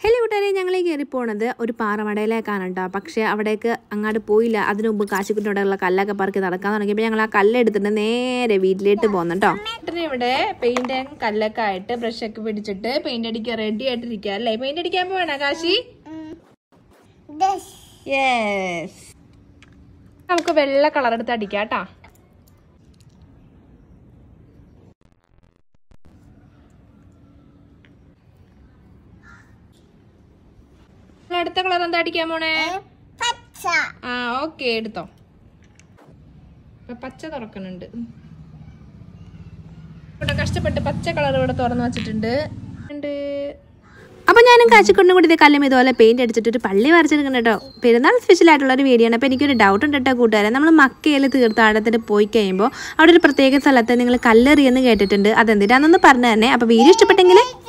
Hello കൂട്ടുകാരെ ഞങ്ങൾ കയറി പോണത് ഒരു പാറമടയിലേക്കാണ് കേട്ടോ പക്ഷേ അവിടേക്ക് അങ്ങോട്ട് പോയില്ല അതിനു മുമ്പ് കാശിക്കുട്ടിയോടെയുള്ള കല്ലൊക്കെ പറക്കി നടക്കാൻ തുടങ്ങിയപ്പോൾ ഞങ്ങൾ ആ കല്ലെടുത്തിട്ട് നേരെ വീട്ടിലേക്ക് പോകുന്നു കേട്ടോ ഏട്ടന് ഇവിടെ പെയിന്റ് കല്ലൊക്കെ ആയിട്ട് ബ്രഷ് ഒക്കെ പിടിച്ചിട്ട് പെയിന്റ് അടിക്കാൻ റെഡി ആയിട്ടിരിക്കുക അല്ലേ പെയിന്റ് അടിക്കാൻ പോവാണോ കാശി യെസ് നമുക്ക് വെള്ള കളർ എടുത്ത് അടിക്കാം കേട്ടാ അടുത്ത കളർ എന്താ അടിക്കാൻ പോണേ ആ ഓക്കെ എടുത്തോ ഇപ്പൊ പച്ച തുറക്കുന്നുണ്ട് ഉം. ഇവിടെ കഷ്ടപ്പെട്ട് പച്ച കളർ ഇവിടെ തുറന്നു വെച്ചിട്ടുണ്ട് ഉണ്ട്. അപ്പോൾ ഞാനും കാശിക്കൊണ്ടും കൂടി ഇത് കല്ലും ഇതുപോലെ പെയിന്റ് അടിച്ചിട്ട് ഒരു പള്ളി വരച്ചെടുക്കണം കേട്ടോ പെരുന്നാൾ സ്പെഷ്യൽ ആയിട്ടുള്ള ഒരു വീഡിയോ ആണ് അപ്പോൾ എനിക്കൊരു ഡൗട്ട് ഉണ്ട് കേട്ടോ കൂട്ടുകാരെ നമ്മൾ മക്കയിൽ തീർത്ഥാടനത്തിന് പോയി കഴിയുമ്പോൾ അവിടെ ഒരു പ്രത്യേക സ്ഥലത്ത് നിങ്ങൾ കല്ലെറിയെന്ന് കേട്ടിട്ടുണ്ട് അതെന്തിനാണെന്ന് പറഞ്ഞു തന്നെ അപ്പോൾ വീഡിയോ ഇഷ്ടപ്പെട്ടെങ്കിൽ